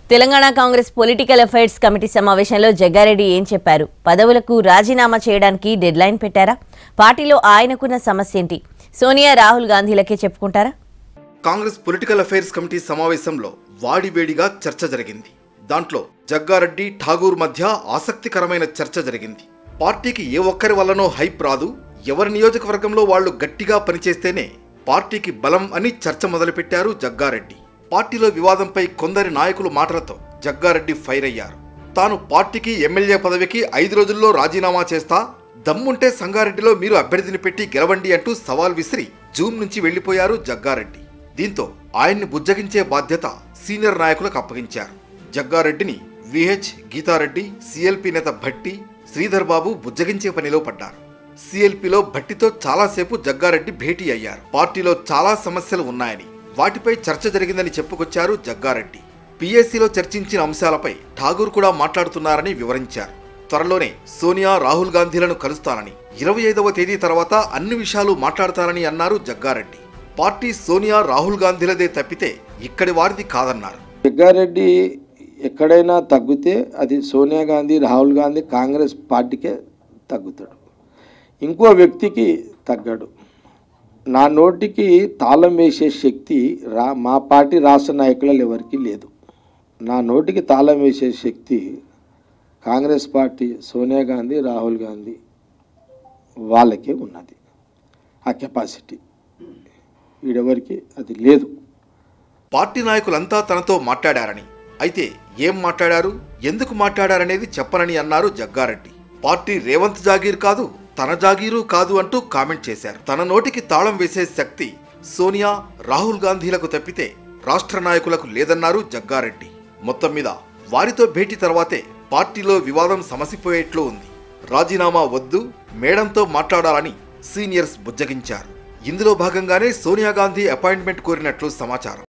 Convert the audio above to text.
Telangana Congress political affairs committee సమావేశంలో జగ్గారెడ్డి ఏం చెప్పారు పదవులకు రాజీనామా చేయడానికి డెడ్ లైన్ పెట్టారా పార్టీలో ఆయనకున్న సమస్య ఏంటి సోనియా రాహుల్ గాంధీలకే చెప్పుకుంటారా కాంగ్రెస్ పొలిటికల్ అఫైర్స్ కమిటీ సమావేశంలో వాడివేడిగా చర్చ జరిగింది దాంట్లో జగ్గారెడ్డి ఠాగూర్ మధ్య ఆసక్తికరమైన చర్చ జరిగింది పార్టీకి ఏ ఒక్కరి వల్లనో హైప్ రాదు ఎవరి నియోజకవర్గంలో వాళ్ళు గట్టిగా పనిచేస్తేనే పార్టీకి బలం అని చర్చ మొదలుపెట్టారు జగ్గారెడ్డి పార్టీలో వివాదంపై కొందరి నాయకులు మాటలతో జగ్గారెడ్డి ఫైర్ అయ్యారు తాను పార్టీకి ఎమ్మెల్యే పదవికి ఐదు రోజుల్లో రాజీనామా చేస్తా దమ్ముంటే సంగారెడ్డిలో మీరు అభ్యర్థిని పెట్టి గెలవండి అంటూ సవాల్ విసిరి జూమ్ నుంచి వెళ్లిపోయారు జగ్గారెడ్డి దీంతో ఆయన్ని బుజ్జగించే బాధ్యత సీనియర్ నాయకులకు అప్పగించారు జగ్గారెడ్డిని విహెచ్ గీతారెడ్డి సిఎల్పి నేత భట్టి శ్రీధర్ బాబు బుజ్జగించే పనిలో పడ్డారు సిఎల్పిలో భట్టితో చాలాసేపు జగ్గారెడ్డి భేటీ అయ్యారు పార్టీలో చాలా సమస్యలు ఉన్నాయని వాటిపై చర్చ జరిగిందని చెప్పుకొచ్చారు జగ్గారెడ్డి పిఎస్సిలో చర్చించిన అంశాలపై ఠాగూర్ కూడా మాట్లాడుతున్నారని వివరించారు త్వరలోనే సోనియా రాహుల్ గాంధీలను కలుస్తానని ఇరవై ఐదవ తేదీ తర్వాత అన్ని విషయాలు మాట్లాడతారని అన్నారు జగ్గారెడ్డి పార్టీ సోనియా రాహుల్ గాంధీలదే తప్పితే ఇక్కడి వారిది కాదన్నారు జగ్గారెడ్డి ఎక్కడైనా తగ్గితే అది సోనియా గాంధీ రాహుల్ గాంధీ కాంగ్రెస్ పార్టీకే తగ్గుతాడు ఇంకో వ్యక్తికి తగ్గడు నా నోటికి తాళం వేసే శక్తి రా మా పార్టీ రాష్ట్ర నాయకులలో ఎవరికీ లేదు నా నోటికి తాళం వేసే శక్తి కాంగ్రెస్ పార్టీ సోనియా గాంధీ రాహుల్ గాంధీ వాళ్ళకే ఉన్నది ఆ కెపాసిటీ వీడెవరికి అది లేదు పార్టీ నాయకులంతా తనతో మాట్లాడారని అయితే ఏం మాట్లాడారు ఎందుకు మాట్లాడారనేది చెప్పనని అన్నారు జగ్గారెడ్డి పార్టీ రేవంత్ జాగీర్ కాదు తన జాగీరు కాదు అంటూ కామెంట్ చేశారు తన నోటికి తాళం వేసే శక్తి సోనియా రాహుల్ గాంధీలకు తప్పితే రాష్ట్ర నాయకులకు లేదన్నారు జగ్గారెడ్డి మొత్తం మీద వారితో భేటీ తర్వాతే పార్టీలో వివాదం సమసిపోయేట్లు ఉంది రాజీనామా వద్దు మేడంతో మాట్లాడాలని సీనియర్స్ బుజ్జగించారు ఇందులో భాగంగానే సోనియా గాంధీ అపాయింట్మెంట్ కోరినట్లు సమాచారం